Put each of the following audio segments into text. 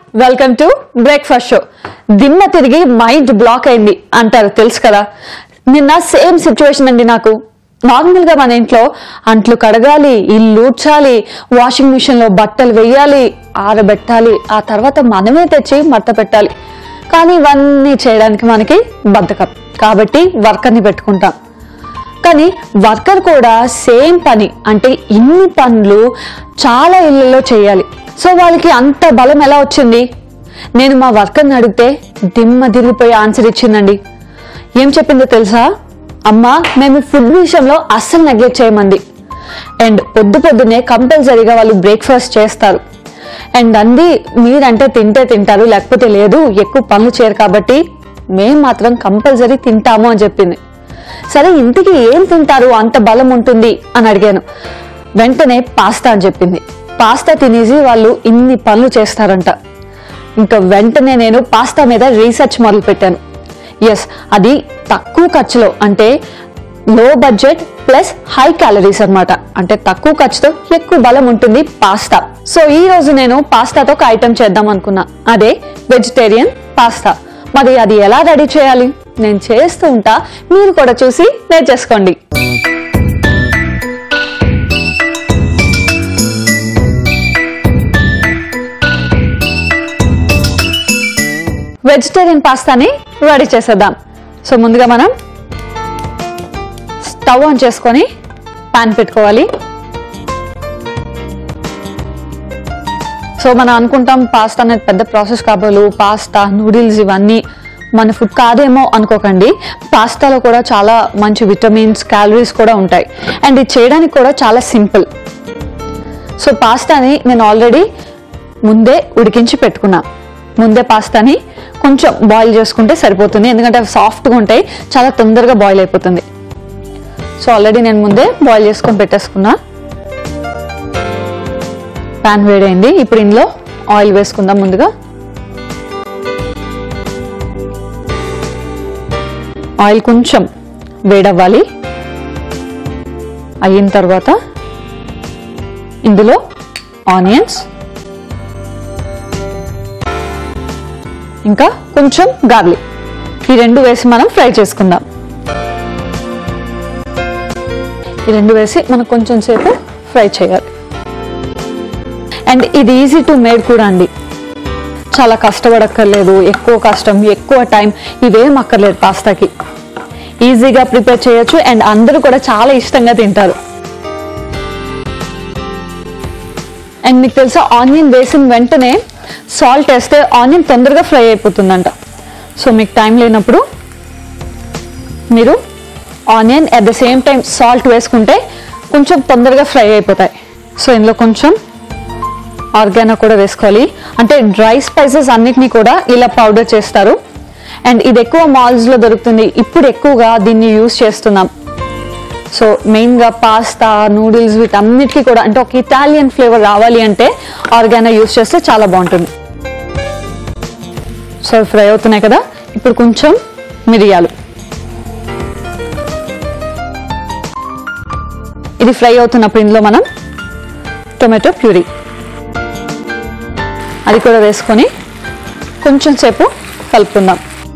Welcome to breakfast show దిమ్మ తిరిగి mind block అయింది అంటారు తెలుసు కదా నిన్న సేమ్ సిచ్యువేషన్ అండి నాకు నార్మల్ గా మన ఇంట్లో అంట్లు కడగాలి ఇల్లు ఊడ్చాలి వాషింగ్ మిషన్ లో బట్టలు వేయాలి ఆరబెట్టాలి ఆ తర్వాత మనమే తెచ్చి మడత పెట్టాలి కానీ ఇవన్నీ చేయడానికి మనకి బద్ధకం కాబట్టి వర్కర్ని పెట్టుకుంటాం కానీ వర్కర్ కూడా సేమ్ పని అంటే ఇన్ని పనులు చాలా ఇళ్ళల్లో చేయాలి సో వాళ్ళకి అంత బలం ఎలా వచ్చింది నేను మా వర్కర్ని అడిగితే దిమ్మ తిరిగిపోయి ఆన్సర్ ఇచ్చిందండి ఏం చెప్పిందో తెలుసా అమ్మా మేము ఫుడ్ విషయంలో అస్సలు నెగ్లెక్ట్ చేయమంది అండ్ పొద్దు పొద్దునే కంపల్సరీగా వాళ్ళు బ్రేక్ఫాస్ట్ చేస్తారు అండ్ అంది మీరంటే తింటే తింటారు లేకపోతే లేదు ఎక్కువ పనులు చేయరు కాబట్టి మేం మాత్రం కంపల్సరీ తింటాము అని చెప్పింది సరే ఇంటికి ఏం తింటారు అంత బలం ఉంటుంది అని అడిగాను వెంటనే పాస్తా అని చెప్పింది పాస్తా తినేసి వాళ్ళు ఇన్ని పనులు చేస్తారంట ఇంకా వెంటనే నేను పాస్తా మీద రీసెర్చ్ మొదలు పెట్టాను ఎస్ అది తక్కువ ఖర్చులో అంటే లో బడ్జెట్ ప్లస్ హై క్యాలరీస్ అన్నమాట అంటే తక్కువ ఖర్చుతో ఎక్కువ బలం ఉంటుంది పాస్తా సో ఈ రోజు నేను పాస్తాతో ఒక ఐటమ్ చేద్దాం అనుకున్నా అదే వెజిటేరియన్ పాస్తా మరి అది ఎలా రెడీ చేయాలి నేను చేస్తూ ఉంటా మీరు కూడా చూసి నేర్చేసుకోండి వెజిటేరియన్ పాస్తాని రెడీ చేసేద్దాం సో ముందుగా మనం స్టవ్ ఆన్ చేసుకొని పాన్ పెట్టుకోవాలి సో మనం అనుకుంటాం పాస్తా అనేది పెద్ద ప్రాసెస్ కాబోలు పాస్తా నూడిల్స్ ఇవన్నీ మన ఫుడ్ కాదేమో అనుకోకండి పాస్తాలో కూడా చాలా మంచి విటమిన్స్ క్యాలరీస్ కూడా ఉంటాయి అండ్ ఇది చేయడానికి కూడా చాలా సింపుల్ సో పాస్తాని నేను ఆల్రెడీ ముందే ఉడికించి పెట్టుకున్నా ముందే పాస్తాని కొంచెం బాయిల్ చేసుకుంటే సరిపోతుంది ఎందుకంటే అవి సాఫ్ట్గా ఉంటాయి చాలా తొందరగా బాయిల్ అయిపోతుంది సో ఆల్రెడీ నేను ముందే బాయిల్ చేసుకొని పెట్టేసుకున్నా ప్యాన్ వేడైంది ఇప్పుడు ఇందులో ఆయిల్ వేసుకుందాం ముందుగా ఆయిల్ కొంచెం వేడవ్వాలి అయిన తర్వాత ఇందులో ఆనియన్స్ ఇంకా కొంచెం గార్లిక్ ఈ రెండు వేసి మనం ఫ్రై చేసుకుందాం ఈ రెండు వేసి మనం కొంచెం సేపు ఫ్రై చేయాలి అండ్ ఇది ఈజీ టు మేడ్ కూడా అండి చాలా కష్టపడక్కర్లేదు ఎక్కువ కష్టం ఎక్కువ టైం ఇవేం అక్కర్లేదు పాస్తాకి ఈజీగా ప్రిపేర్ చేయొచ్చు అండ్ అందరూ కూడా చాలా ఇష్టంగా తింటారు అండ్ మీకు తెలుసా ఆనియన్ వేసిన వెంటనే సాల్ట్ వేస్తే ఆనియన్ తొందరగా ఫ్రై అయిపోతుందంట సో మీకు టైం లేనప్పుడు మీరు onion at the same time salt వేసుకుంటే కొంచెం తొందరగా ఫ్రై అయిపోతాయి సో ఇందులో కొంచెం ఆర్గానో కూడా వేసుకోవాలి అంటే డ్రై స్పైసెస్ అన్నిటినీ కూడా ఇలా పౌడర్ చేస్తారు అండ్ ఇది ఎక్కువ మాల్స్లో దొరుకుతుంది ఇప్పుడు ఎక్కువగా దీన్ని యూస్ చేస్తున్నాం సో మెయిన్గా పాస్తా నూడిల్స్ వీటన్నిటికీ కూడా అంటే ఒక ఇటాలియన్ ఫ్లేవర్ రావాలి అంటే ఆర్గానో యూస్ చేస్తే చాలా బాగుంటుంది సో ఫ్రై అవుతున్నాయి కదా ఇప్పుడు కొంచెం మిరియాలు ఇది ఫ్రై అవుతున్నప్పుడు ఇందులో మనం టొమాటో ప్యూరీ అది కూడా వేసుకొని కొంచెం సేపు కలుపుకుందాం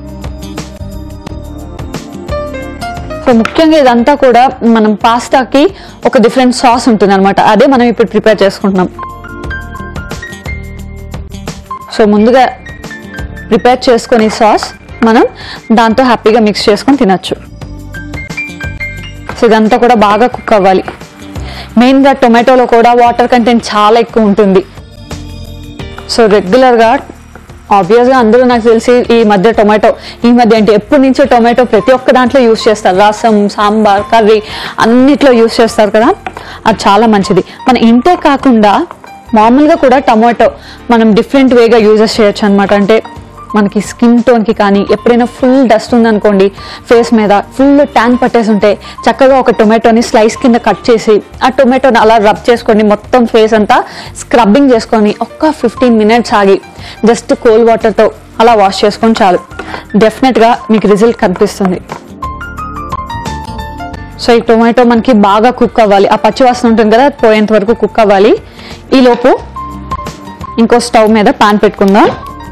సో ముఖ్యంగా ఇదంతా కూడా మనం పాస్తాకి ఒక డిఫరెంట్ సాస్ ఉంటుంది అనమాట అదే మనం ఇప్పుడు ప్రిపేర్ చేసుకుంటున్నాం సో ముందుగా ప్రిపేర్ చేసుకొని సాస్ మనం దాంతో హ్యాపీగా మిక్స్ చేసుకొని తినచ్చు సో ఇదంతా కూడా బాగా కుక్ అవ్వాలి మెయిన్గా టొమాటోలో కూడా వాటర్ కంటెంట్ చాలా ఎక్కువ ఉంటుంది సో రెగ్యులర్గా ఆబ్వియస్గా అందరూ నాకు తెలిసి ఈ మధ్య టొమాటో ఈ మధ్య అంటే ఎప్పటి నుంచో టొమాటో ప్రతి ఒక్క దాంట్లో యూస్ చేస్తారు రసం సాంబార్ కర్రీ అన్నిట్లో యూస్ చేస్తారు కదా అది చాలా మంచిది మన ఇంతే కాకుండా మామూలుగా కూడా టొమాటో మనం డిఫరెంట్ వేగా యూజెస్ చేయొచ్చు అనమాట అంటే మనకి స్కిన్ టోన్కి కానీ ఎప్పుడైనా ఫుల్ డస్ట్ ఉందనుకోండి ఫేస్ మీద ఫుల్ ట్యాన్ పట్టేసి ఉంటే చక్కగా ఒక టొమాటోని స్లైస్ కింద కట్ చేసి ఆ టొమాటోని అలా రబ్ చేసుకోండి మొత్తం ఫేస్ అంతా స్క్రబ్బింగ్ చేసుకొని ఒక్క ఫిఫ్టీన్ మినిట్స్ ఆగి జస్ట్ కోల్డ్ వాటర్తో అలా వాష్ చేసుకొని చాలు డెఫినెట్గా మీకు రిజల్ట్ కనిపిస్తుంది సో ఈ టొమాటో మనకి బాగా కుక్ అవ్వాలి ఆ పచ్చివాసన ఉంటుంది కదా అది పోయేంత వరకు కుక్ అవ్వాలి ఈలోపు ఇంకో స్టవ్ మీద పాన్ పెట్టుకుందాం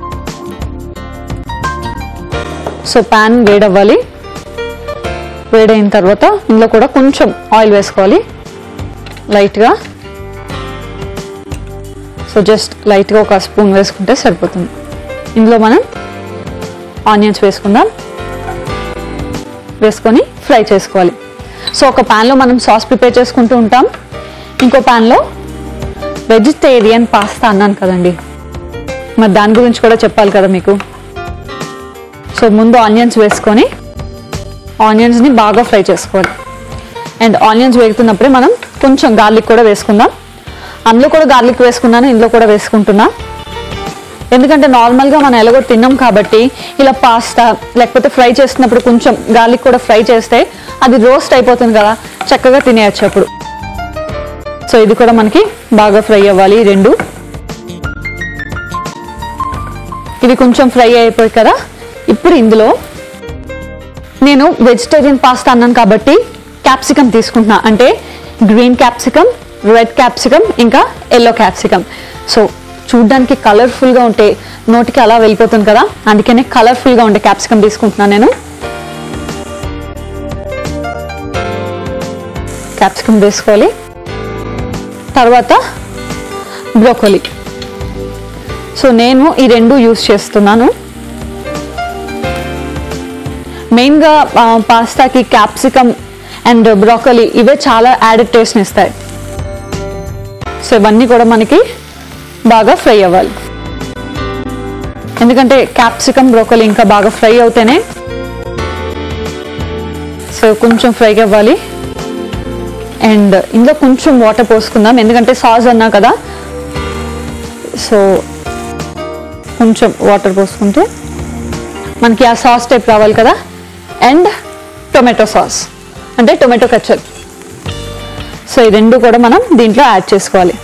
సో పాన్ వేడవ్వాలి వేడైన తర్వాత ఇందులో కూడా కొంచెం ఆయిల్ వేసుకోవాలి లైట్గా సో జస్ట్ లైట్గా ఒక స్పూన్ వేసుకుంటే సరిపోతుంది ఇందులో మనం ఆనియన్స్ వేసుకుందాం వేసుకొని ఫ్రై చేసుకోవాలి సో ఒక ప్యాన్లో మనం సాస్ ప్రిపేర్ చేసుకుంటూ ఉంటాం ఇంకో ప్యాన్లో వెజిటేరియన్ పాస్తా అన్నాను కదండి మరి దాని గురించి కూడా చెప్పాలి కదా మీకు సో ముందు ఆనియన్స్ వేసుకొని ఆనియన్స్ని బాగా ఫ్రై చేసుకోవాలి అండ్ ఆనియన్స్ వేగుతున్నప్పుడే మనం కొంచెం గార్లిక్ కూడా వేసుకుందాం అందులో కూడా గార్లిక్ వేసుకున్నాను ఇందులో కూడా వేసుకుంటున్నా ఎందుకంటే నార్మల్గా మనం ఎలాగో తిన్నాం కాబట్టి ఇలా పాస్తా లేకపోతే ఫ్రై చేస్తున్నప్పుడు కొంచెం గార్లిక్ కూడా ఫ్రై చేస్తే అది రోస్ట్ అయిపోతుంది కదా చక్కగా తినేయచ్చు అప్పుడు సో ఇది కూడా మనకి బాగా ఫ్రై అవ్వాలి ఈ రెండు ఇవి కొంచెం ఫ్రై అయిపోయి కదా ఇప్పుడు ఇందులో నేను వెజిటేరియన్ పాస్తా అన్నాను కాబట్టి క్యాప్సికమ్ తీసుకుంటున్నా అంటే గ్రీన్ క్యాప్సికమ్ రెడ్ క్యాప్సికమ్ ఇంకా ఎల్లో క్యాప్సికమ్ సో చూడ్డానికి కలర్ఫుల్గా ఉంటే నోటికి అలా వెళ్ళిపోతుంది కదా అందుకనే కలర్ఫుల్గా ఉండే క్యాప్సికమ్ తీసుకుంటున్నాను నేను క్యాప్సికమ్ వేసుకోవాలి తర్వాత బ్రోకోలీ సో నేను ఈ రెండు యూస్ చేస్తున్నాను మెయిన్గా ఆ, పాస్తాకి క్యాప్సికమ్ అండ్ బ్రోకలీ ఇవే చాలా యాడెడ్ టేస్ట్ని ఇస్తాయి సో ఇవన్నీ కూడా మనకి బాగా ఫ్రై అవ్వాలి ఎందుకంటే క్యాప్సికమ్ బ్రోకలీ ఇంకా బాగా ఫ్రై అవుతేనే సో కొంచెం ఫ్రై అవ్వాలి అండ్ ఇందులో కొంచెం వాటర్ పోసుకుందాం ఎందుకంటే సాస్ అన్నా కదా సో కొంచెం వాటర్ పోసుకుంటే మనకి ఆ సాస్ టైప్ రావాలి కదా అండ్ టొమాటో సాస్ అంటే టొమాటో కచ్చప్ సో ఈ రెండు కూడా మనం దీంట్లో యాడ్ చేసుకోవాలి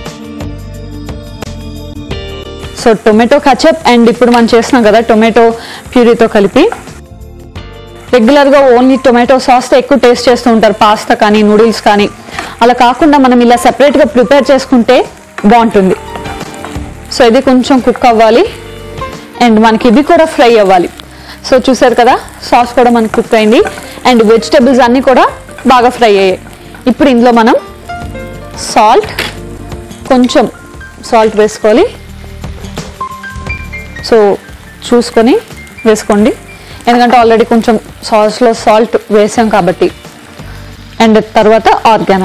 సో టొమాటో కచప్ అండ్ ఇప్పుడు మనం చేస్తున్నాం కదా టొమాటో ప్యూరీతో కలిపి రెగ్యులర్గా ఓన్లీ టొమాటో సాస్తో ఎక్కువ టేస్ట్ చేస్తూ ఉంటారు పాస్తా కానీ నూడిల్స్ కానీ అలా కాకుండా మనం ఇలా సెపరేట్గా ప్రిపేర్ చేసుకుంటే బాగుంటుంది సో ఇది కొంచెం కుక్ అవ్వాలి అండ్ మనకి ఇవి కూడా ఫ్రై అవ్వాలి సో చూసారు కదా సాస్ కూడా మనకి కుక్ అయింది అండ్ వెజిటేబుల్స్ అన్నీ కూడా బాగా ఫ్రై అయ్యాయి ఇప్పుడు ఇందులో మనం సాల్ట్ కొంచెం సాల్ట్ వేసుకోవాలి సో చూసుకొని వేసుకోండి ఎందుకంటే ఆల్రెడీ కొంచెం సాస్లో సాల్ట్ వేసాం కాబట్టి అండ్ తర్వాత ఆర్గానా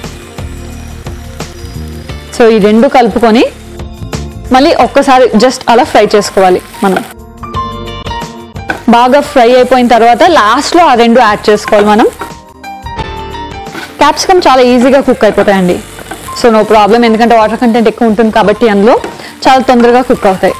సో ఈ రెండు కలుపుకొని మళ్ళీ ఒక్కసారి జస్ట్ అలా ఫ్రై చేసుకోవాలి మనం బాగా ఫ్రై అయిపోయిన తర్వాత లాస్ట్లో ఆ రెండు యాడ్ చేసుకోవాలి మనం క్యాప్సికమ్ చాలా ఈజీగా కుక్ అయిపోతాయండి సో నో ప్రాబ్లం ఎందుకంటే వాటర్ కంటెంట్ ఎక్కువ ఉంటుంది కాబట్టి అందులో చాలా తొందరగా కుక్ అవుతాయి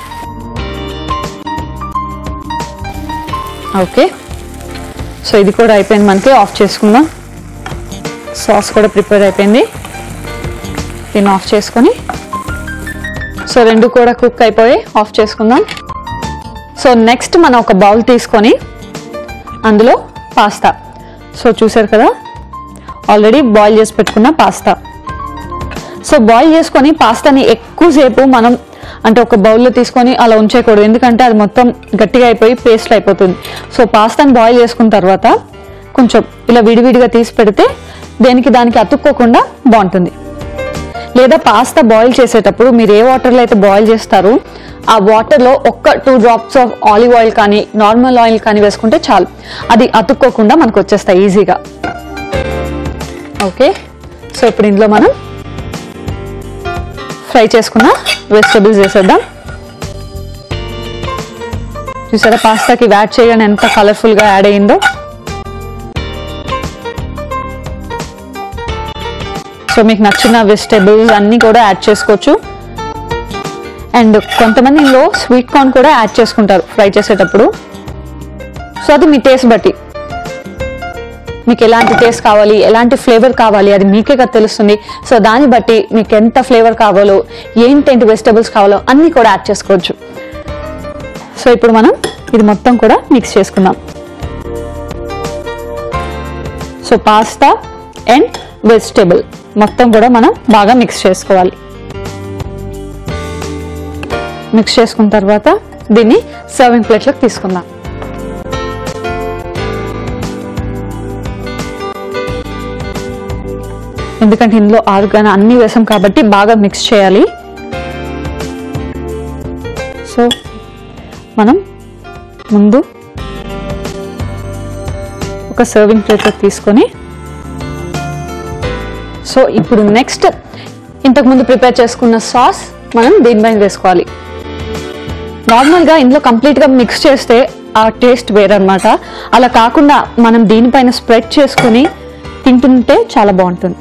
ఓకే సో ఇది కూడా అయిపోయింది మనకి ఆఫ్ చేసుకుందాం సాస్ కూడా ప్రిపేర్ అయిపోయింది దీన్ని ఆఫ్ చేసుకొని సో రెండు కూడా కుక్ అయిపోయి ఆఫ్ చేసుకుందాం సో నెక్స్ట్ మనం ఒక బౌల్ తీసుకొని అందులో పాస్తా సో చూసారు కదా ఆల్రెడీ బాయిల్ చేసి పెట్టుకున్న పాస్తా సో బాయిల్ చేసుకొని పాస్తాని ఎక్కువసేపు మనం అంటే ఒక బౌల్లో తీసుకొని అలా ఉంచేయకూడదు ఎందుకంటే అది మొత్తం గట్టిగా అయిపోయి పేస్ట్ అయిపోతుంది సో పాస్తాని బాయిల్ చేసుకున్న తర్వాత కొంచెం ఇలా విడివిడిగా తీసి పెడితే దేనికి దానికి అతుక్కోకుండా బాగుంటుంది లేదా పాస్తా బాయిల్ చేసేటప్పుడు మీరు ఏ వాటర్లో అయితే బాయిల్ చేస్తారో ఆ వాటర్లో ఒక్క two drops of olive oil కానీ నార్మల్ ఆయిల్ కానీ వేసుకుంటే చాలు అది అతుక్కోకుండా మనకు వచ్చేస్తాయి ఈజీగా ఓకే సో ఇప్పుడు ఇందులో మనం ఫ్రై చేసుకున్న వెజిటబుల్స్ వేసేద్దాం చూసారా పాస్తాకి యాడ్ చేయగానే ఎంత కలర్ఫుల్గా యాడ్ అయ్యిందో సో మీకు నచ్చిన వెజిటేబుల్స్ అన్నీ కూడా యాడ్ చేసుకోవచ్చు అండ్ కొంతమంది ఇందులో స్వీట్ కార్న్ కూడా యాడ్ చేసుకుంటారు ఫ్రై చేసేటప్పుడు సో అది మీ టేస్ట్ బట్టి మీకు ఎలాంటి టేస్ట్ కావాలి ఎలాంటి ఫ్లేవర్ కావాలి అది మీకే కదా తెలుస్తుంది సో దాన్ని బట్టి మీకు ఎంత ఫ్లేవర్ కావాలో ఏంటేంటి వెజిటేబుల్స్ కావాలో అన్నీ కూడా యాడ్ చేసుకోవచ్చు సో ఇప్పుడు మనం ఇది మొత్తం కూడా మిక్స్ చేసుకుందాం సో పాస్తా అండ్ వెజిటేబుల్ మొత్తం కూడా మనం బాగా మిక్స్ చేసుకోవాలి మిక్స్ చేసుకున్న తర్వాత దీన్ని సర్వింగ్ ప్లేట్లోకి తీసుకుందాం ఎందుకంటే ఇందులో ఆరుగాన అన్ని వేసాం కాబట్టి బాగా మిక్స్ చేయాలి సో మనం ముందు ఒక సర్వింగ్ ప్లేట్లో తీసుకొని సో ఇప్పుడు నెక్స్ట్ ఇంతకుముందు ప్రిపేర్ చేసుకున్న సాస్ మనం దీనిపైన వేసుకోవాలి నార్మల్గా ఇందులో కంప్లీట్గా మిక్స్ చేస్తే ఆ టేస్ట్ వేరనమాట అలా కాకుండా మనం దీనిపైన స్ప్రెడ్ చేసుకుని తింటుంటే చాలా బాగుంటుంది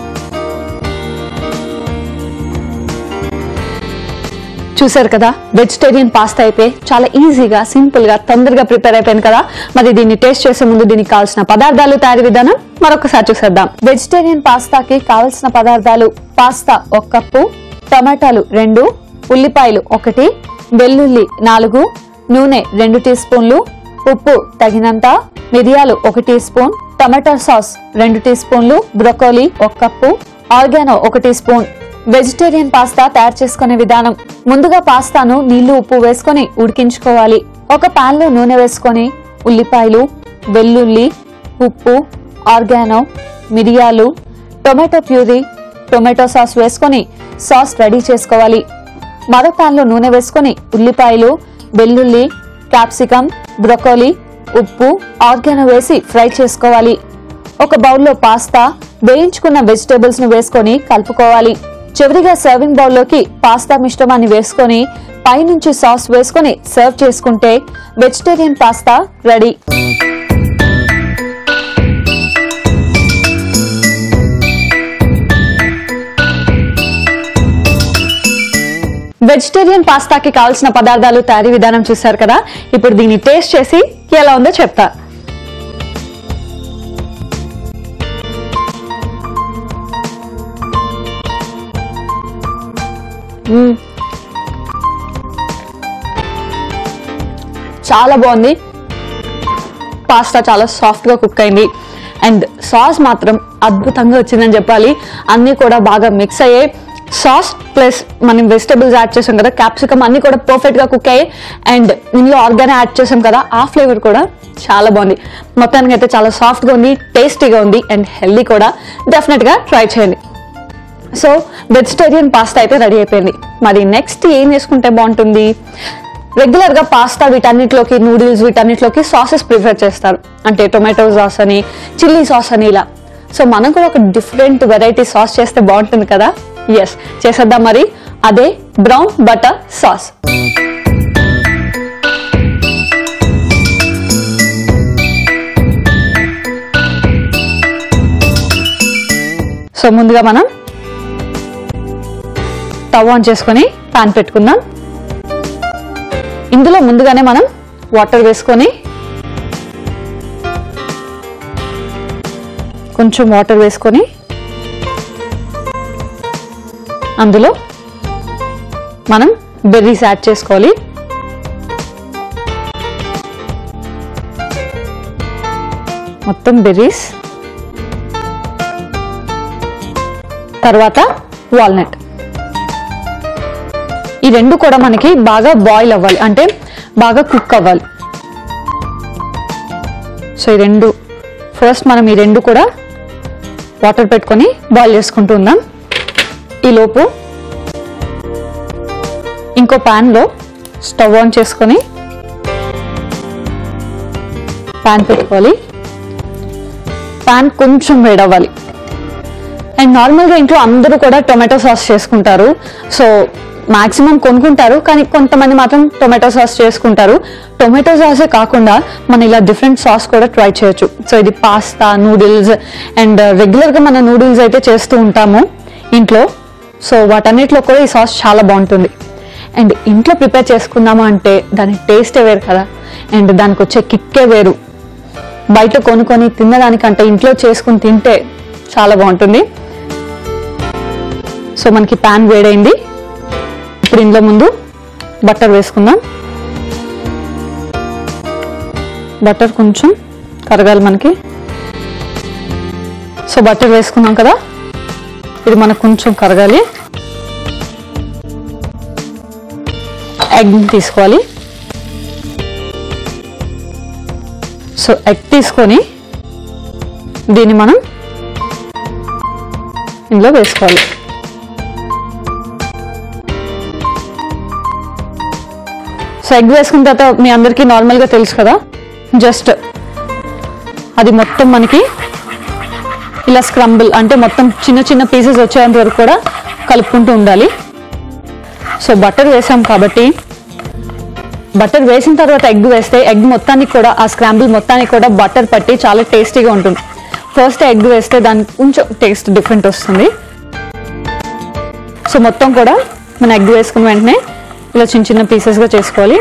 చూసారు కదా వెజిటేరియన్ పాస్తా అయితే చాలా ఈజీగా సింపుల్ గా తొందరగా ప్రిపేర్ అయిపోయింది కదా మరి దీన్ని టేస్ట్ చేసే ముందు దీనికి కావాల్సిన పదార్థాలు తయారీ విధానం మరొకసారి చూసేద్దాం వెజిటేరియన్ పాస్తాకి కావలసిన పదార్థాలు పాస్తా ఒక కప్పు టమాటాలు రెండు ఉల్లిపాయలు ఒకటి వెల్లుల్లి నాలుగు నూనె రెండు టీ స్పూన్లు ఉప్పు తగినంత మిరియాలు ఒక టీ స్పూన్ టమాటా సాస్ రెండు టీ స్పూన్లు బ్రొకోలీ ఒక కప్పు ఆర్గానో ఒక టీ స్పూన్ వెజిటేరియన్ పాస్తా తయారు చేసుకునే విధానం ముందుగా పాస్తాను నీళ్లు ఉప్పు వేసుకొని ఉడికించుకోవాలి ఒక పాన్ లో నూనె వేసుకొని ఉల్లిపాయలు వెల్లుల్లి ఉప్పు ఆర్గానో మిరియాలు టొమాటో ప్యూరీ టొమాటో సాస్ వేసుకొని సాస్ రెడీ చేసుకోవాలి మరో పాన్ లో నూనె వేసుకొని ఉల్లిపాయలు వెల్లుల్లి క్యాప్సికమ్ బ్రొకోలీ ఉప్పు ఆర్గానో వేసి ఫ్రై చేసుకోవాలి ఒక బౌల్లో పాస్తా వేయించుకున్న వెజిటేబుల్స్ ను వేసుకొని కలుపుకోవాలి చివరిగా సర్వింగ్ బౌల్లోకి పాస్తా మిశ్రమాన్ని వేసుకొని పైనుంచి సాస్ వేసుకొని సర్వ్ చేసుకుంటే వెజిటేరియన్ పాస్తా రెడీ వెజిటేరియన్ పాస్తాకి కావాల్సిన పదార్థాలు తయారీ విధానం చూశారు కదా ఇప్పుడు దీన్ని టేస్ట్ చేసి ఎలా ఉందో చెప్తా మ్మ్. చాలా బాగుంది పాస్తా చాలా సాఫ్ట్ గా కుక్ అయింది అండ్ సాస్ మాత్రం అద్భుతంగా వచ్చిందని చెప్పాలి అన్నీ కూడా బాగా మిక్స్ అయ్యాయి సాస్ ప్లస్ మనం వెజిటబుల్స్ యాడ్ చేసాం కదా క్యాప్సికమ్ అన్ని కూడా పర్ఫెక్ట్ గా కుక్ అయ్యాయి అండ్ ఇందులో ఆర్గానే యాడ్ చేసాం కదా ఆ ఫ్లేవర్ కూడా చాలా బాగుంది మొత్తానికి అయితే చాలా సాఫ్ట్ గా ఉంది టేస్టీగా ఉంది అండ్ హెల్దీ కూడా డెఫినెట్ గా ట్రై చేయండి సో వెజిటేరియన్ పాస్తా అయితే రెడీ అయిపోయింది మరి నెక్స్ట్ ఏం చేసుకుంటే బాగుంటుంది రెగ్యులర్ గా పాస్తా వీటన్నిటిలోకి నూడిల్స్ వీటన్నిటిలోకి సాసెస్ ప్రిఫర్ చేస్తారు అంటే టొమాటో సాస్ అని చిల్లీ సాస్ అని ఇలా సో మనం కూడా ఒక డిఫరెంట్ వెరైటీ సాస్ చేస్తే బాగుంటుంది కదా ఎస్ చేసేద్దాం మరి అదే బ్రౌన్ బటర్ సాస్ సో ముందుగా మనం స్టవ్ ఆన్ చేసుకొని పాన్ పెట్టుకుందాం ఇందులో ముందుగానే మనం వాటర్ వేసుకొని కొంచెం వాటర్ వేసుకొని అందులో మనం బెర్రీస్ యాడ్ చేసుకోవాలి మొత్తం బెర్రీస్ తర్వాత వాల్నట్ ఈ రెండు కూడా మనకి బాగా బాయిల్ అవ్వాలి అంటే బాగా కుక్ అవ్వాలి సో ఈ రెండు ఫస్ట్ మనం ఈ రెండు కూడా వాటర్ పెట్టుకొని బాయిల్ చేసుకుంటూ ఉందాం ఈలోపు ఇంకో ప్యాన్లో స్టవ్ ఆన్ చేసుకొని ప్యాన్ పెట్టుకోవాలి ప్యాన్ కొంచెం వేడవ్వాలి అండ్ నార్మల్గా ఇంట్లో అందరూ కూడా టొమాటో సాస్ చేసుకుంటారు సో మాక్సిమం కొనుక్కుంటారు కానీ కొంతమంది మాత్రం టొమాటో సాస్ చేసుకుంటారు టొమాటో సాసే కాకుండా మనం ఇలా డిఫరెంట్ సాస్ కూడా ట్రై చేయొచ్చు సో ఇది పాస్తా నూడిల్స్ అండ్ రెగ్యులర్గా మన నూడిల్స్ అయితే చేస్తూ ఉంటాము ఇంట్లో సో వాటన్నిటిలో కూడా ఈ సాస్ చాలా బాగుంటుంది అండ్ ఇంట్లో ప్రిపేర్ చేసుకున్నాము అంటే దాని టేస్టే వేరు కదా అండ్ దానికి వచ్చే కిక్కే వేరు బయట కొనుక్కొని తిన్నదానికంటే ఇంట్లో చేసుకుని తింటే చాలా బాగుంటుంది సో మనకి ప్యాన్ వేడైంది ఇప్పుడు ఇందులో ముందు బటర్ వేసుకుందాం బటర్ కొంచెం కరగాలి మనకి సో బటర్ వేసుకున్నాం కదా ఇది మనకు కొంచెం కరగాలి ఎగ్ తీసుకోవాలి సో ఎగ్ తీసుకొని దీన్ని మనం ఇందులో వేసుకోవాలి సో ఎగ్ వేసుకున్న తర్వాత మీ అందరికీ నార్మల్గా తెలుసు కదా జస్ట్ అది మొత్తం మనకి ఇలా స్క్రంబుల్ అంటే మొత్తం చిన్న చిన్న పీసెస్ వచ్చేంత వరకు కూడా కలుపుకుంటూ ఉండాలి సో బటర్ వేసాం కాబట్టి బటర్ వేసిన తర్వాత ఎగ్ వేస్తే ఎగ్ మొత్తానికి కూడా ఆ స్క్రాంబుల్ మొత్తానికి కూడా బటర్ పట్టి చాలా టేస్టీగా ఉంటుంది ఫస్ట్ ఎగ్ వేస్తే దానికి కొంచెం టేస్ట్ డిఫరెంట్ వస్తుంది సో మొత్తం కూడా మన ఎగ్ వేసుకున్న వెంటనే ఇలా చిన్న చిన్న పీసెస్గా చేసుకోవాలి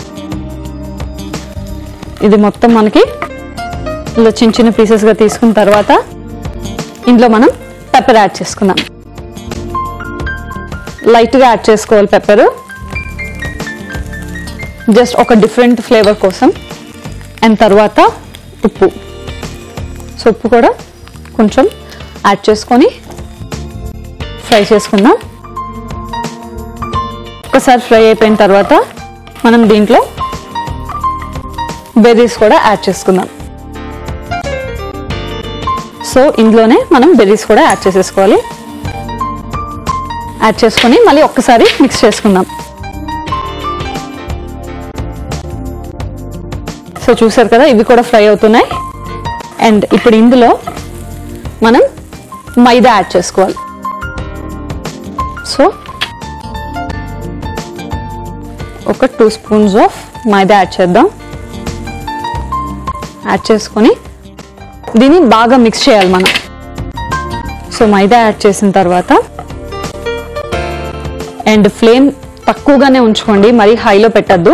ఇది మొత్తం మనకి ఇలా చిన్న చిన్న పీసెస్గా తీసుకున్న తర్వాత ఇందులో మనం పెప్పర్ యాడ్ చేసుకుందాం లైట్గా యాడ్ చేసుకోవాలి పెప్పరు జస్ట్ ఒక డిఫరెంట్ ఫ్లేవర్ కోసం అండ్ తర్వాత ఉప్పు సో ఉప్పు కూడా కొంచెం యాడ్ చేసుకొని ఫ్రై చేసుకుందాం ఒకసారి ఫ్రై అయిపోయిన తర్వాత మనం దీంట్లో బెర్రీస్ కూడా యాడ్ చేసుకుందాం సో ఇందులోనే మనం బెర్రీస్ కూడా యాడ్ చేసేసుకోవాలి యాడ్ చేసుకొని మళ్ళీ ఒక్కసారి మిక్స్ చేసుకుందాం సో చూసారు కదా ఇవి కూడా ఫ్రై అవుతున్నాయి అండ్ ఇప్పుడు ఇందులో మనం మైదా యాడ్ చేసుకోవాలి సో ఒక two spoons of maida add చేద్దాం యాడ్ చేసుకొని దీన్ని బాగా మిక్స్ చేయాలి మనం సో మైదా యాడ్ చేసిన తర్వాత అండ్ ఫ్లేమ్ తక్కువగానే ఉంచుకోండి మరీ హైలో పెట్టద్దు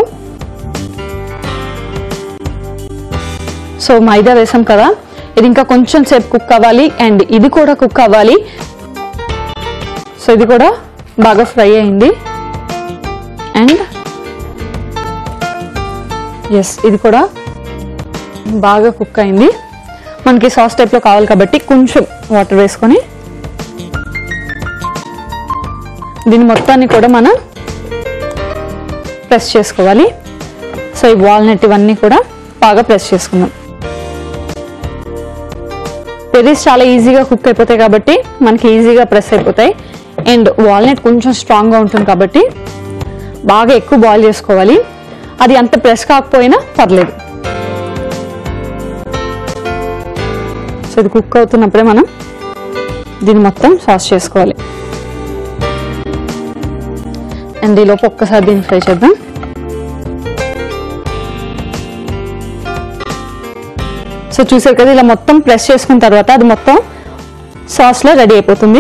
సో మైదా వేసాం కదా ఇది ఇంకా కొంచెం సేపు కుక్ అవ్వాలి అండ్ ఇది కూడా కుక్ అవ్వాలి సో ఇది కూడా బాగా ఫ్రై అయింది అండ్ ఎస్ ఇది కూడా బాగా కుక్ అయింది మనకి సాస్ టైప్లో కావాలి కాబట్టి కొంచెం వాటర్ వేసుకొని దీని మొత్తాన్ని కూడా మనం ప్రెస్ చేసుకోవాలి సో ఈ వాల్నట్ ఇవన్నీ కూడా బాగా ప్రెస్ చేసుకుందాం పెరీస్ చాలా ఈజీగా కుక్ అయిపోతాయి కాబట్టి మనకి ఈజీగా ప్రెస్ అయిపోతాయి అండ్ వాల్నట్ కొంచెం స్ట్రాంగ్గా ఉంటుంది కాబట్టి బాగా ఎక్కువ బాయిల్ చేసుకోవాలి అది అంత ప్రెస్ కాకపోయినా పర్లేదు సో ఇది కుక్ అవుతున్నప్పుడే మనం దీన్ని మొత్తం సాస్ చేసుకోవాలి అండ్ ఈలోపు ఒక్కసారి దీన్ని ఫ్రై చేద్దాం సో చూసారు కదా ఇలా మొత్తం ప్రెస్ చేసుకున్న తర్వాత అది మొత్తం సాస్లో రెడీ అయిపోతుంది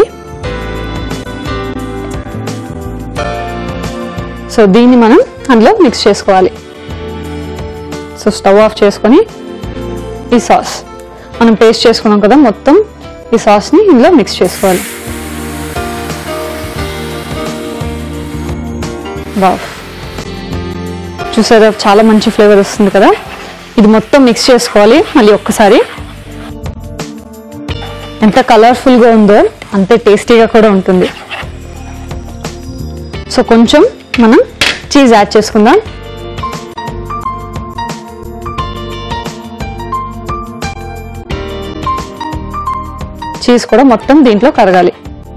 సో దీన్ని మనం అందులో మిక్స్ చేసుకోవాలి సో స్టవ్ ఆఫ్ చేసుకొని ఈ సాస్ మనం పేస్ట్ చేసుకున్నాం కదా మొత్తం ఈ సాస్ని ఇందులో మిక్స్ చేసుకోవాలి వావ్ చూసారా చాలా మంచి ఫ్లేవర్ వస్తుంది కదా ఇది మొత్తం మిక్స్ చేసుకోవాలి మళ్ళీ ఒక్కసారి ఎంత కలర్ఫుల్గా ఉందో అంతే టేస్టీగా కూడా ఉంటుంది సో కొంచెం మనం చీజ్ యాడ్ చేసుకుందాం చీజ్ కూడా మొత్తం దీంట్లో కరగాలి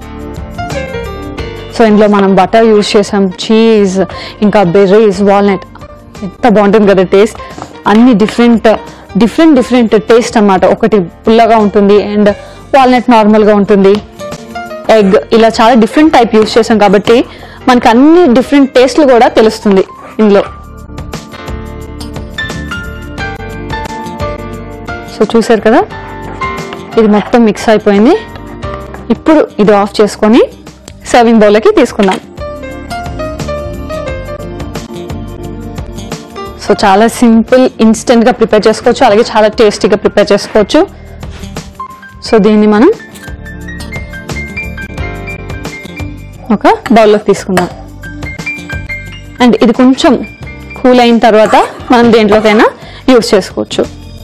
సో ఇందులో మనం బటర్ యూజ్ చేసాం చీజ్ ఇంకా బెర్రీస్ వాల్నట్ ఎంత బాగుంటుంది కదా టేస్ట్ అన్ని డిఫరెంట్ డిఫరెంట్ డిఫరెంట్ టేస్ట్ అన్నమాట ఒకటి పుల్లగా ఉంటుంది అండ్ వాల్నట్ నార్మల్గా ఉంటుంది ఎగ్ ఇలా చాలా డిఫరెంట్ టైప్ యూజ్ చేసాం కాబట్టి మనకి అన్ని డిఫరెంట్ టేస్ట్లు కూడా తెలుస్తుంది ఇందులో సో చూసారు కదా ఇది మొత్తం మిక్స్ అయిపోయింది ఇప్పుడు ఇది ఆఫ్ చేసుకొని సర్వింగ్ బౌల్లోకి తీసుకుందాం సో చాలా సింపుల్ ఇన్స్టెంట్గా ప్రిపేర్ చేసుకోవచ్చు అలాగే చాలా టేస్టీగా ప్రిపేర్ చేసుకోవచ్చు సో దీన్ని మనం ఒక బౌల్లోకి తీసుకుందాం అండ్ ఇది కొంచెం కూల్ అయిన తర్వాత మనం దేంట్లోకైనా యూస్ చేసుకోవచ్చు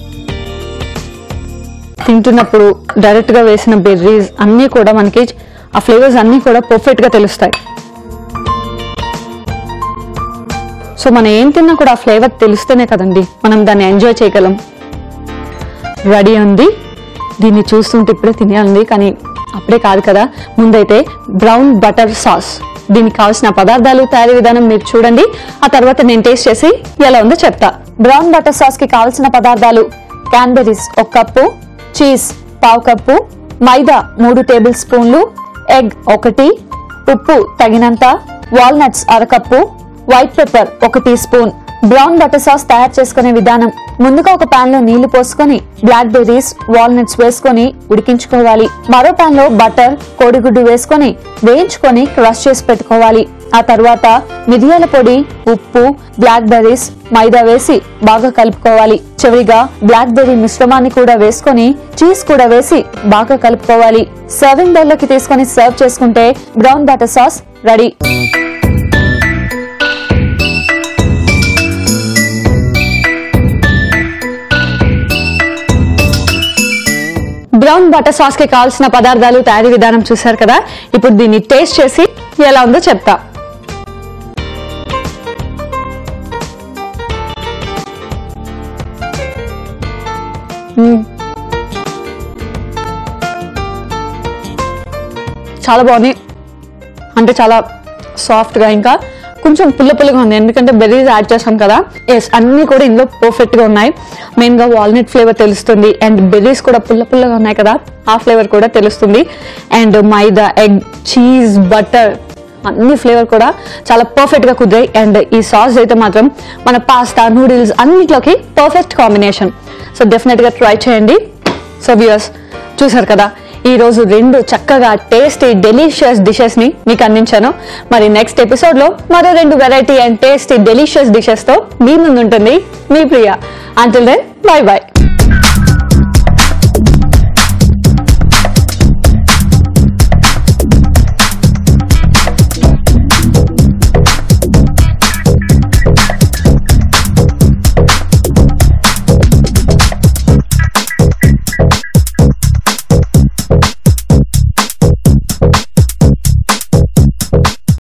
తింటున్నప్పుడు డైరెక్ట్గా వేసిన బెర్రీస్ అన్నీ కూడా మనకి ఆ ఫ్లేవర్స్ అన్నీ కూడా పర్ఫెక్ట్గా తెలుస్తాయి సో మనం ఏం తిన్నా కూడా ఆ ఫ్లేవర్ తెలుస్తేనే కదండి మనం దాన్ని ఎంజాయ్ చేయగలం రెడీ ఉంది దీన్ని చూస్తుంటే ఇప్పుడే తినేయాలి కానీ అప్పుడే కాదు కదా ముందైతే బ్రౌన్ బటర్ సాస్ దీనికి కావాల్సిన పదార్థాలు తయారీ విధానం మీరు చూడండి ఆ తర్వాత నేను టేస్ట్ చేసి ఎలా ఉందో చెప్తా బ్రౌన్ బటర్ సాస్ కి కావాల్సిన పదార్థాలు క్యాన్బెరీస్ ఒక కప్పు చీజ్ పావు కప్పు మైదా మూడు టేబుల్ స్పూన్లు ఎగ్ ఒకటి ఉప్పు తగినంత వాల్నట్స్ అరకప్పు వైట్ పెప్పర్ ఒక tea spoon brown butter sauce తయారు చేసుకునే విధానం ముందుగా ఒక పాన్ లో నీళ్లు పోసుకొని బ్లాక్ బెర్రీస్ వాల్నట్స్ వేసుకొని ఉడికించుకోవాలి మరో పాన్ లో బటర్ కోడిగుడ్డు వేసుకొని వేయించుకొని క్రష్ చేసి పెట్టుకోవాలి ఆ తర్వాత మిరియాల పొడి ఉప్పు బ్లాక్ బెర్రీస్ మైదా వేసి బాగా కలుపుకోవాలి చివరిగా బ్లాక్ బెర్రీ మిశ్రమాన్ని కూడా వేసుకొని చీజ్ కూడా వేసి బాగా కలుపుకోవాలి సర్వింగ్ బౌల్ లోకి తీసుకొని సర్వ్ చేసుకుంటే brown butter sauce ready brown butter sauce కి కావాల్సిన పదార్థాలు తయారీ విధానం చూశారు కదా ఇప్పుడు దీన్ని టేస్ట్ చేసి ఎలా ఉందో చెప్తా మ్మ్. చాలా బాగుంది అంటే చాలా సాఫ్ట్ గా ఇంకా కొంచెం పుల్ల పుల్లగా ఉంది ఎందుకంటే బెర్రీస్ యాడ్ చేసాం కదా ఎస్ అన్ని కూడా ఇందులో పర్ఫెక్ట్ గా ఉన్నాయి మెయిన్ గా వాల్నట్ ఫ్లేవర్ తెలుస్తుంది అండ్ బెర్రీస్ కూడా పుల్ల పుల్లగా ఉన్నాయి కదా ఆ ఫ్లేవర్ కూడా తెలుస్తుంది and maida egg cheese butter అన్ని ఫ్లేవర్ కూడా చాలా పర్ఫెక్ట్ గా కుదిరాయి అండ్ ఈ సాస్ అయితే మాత్రం మన పాస్తా నూడిల్స్ అన్నిట్లోకి పర్ఫెక్ట్ కాంబినేషన్ సో డెఫినెట్ గా ట్రై చేయండి సో వ్యూయర్స్ చూసారు కదా ఈ రోజు రెండు చక్కగా టేస్టీ డెలిషియస్ డిషెస్ ని మీకు అందించాను మరి నెక్స్ట్ ఎపిసోడ్ లో మరో రెండు variety and tasty delicious dishes తో మీ ముందు ఉంటుంది మీ Priya until then bye by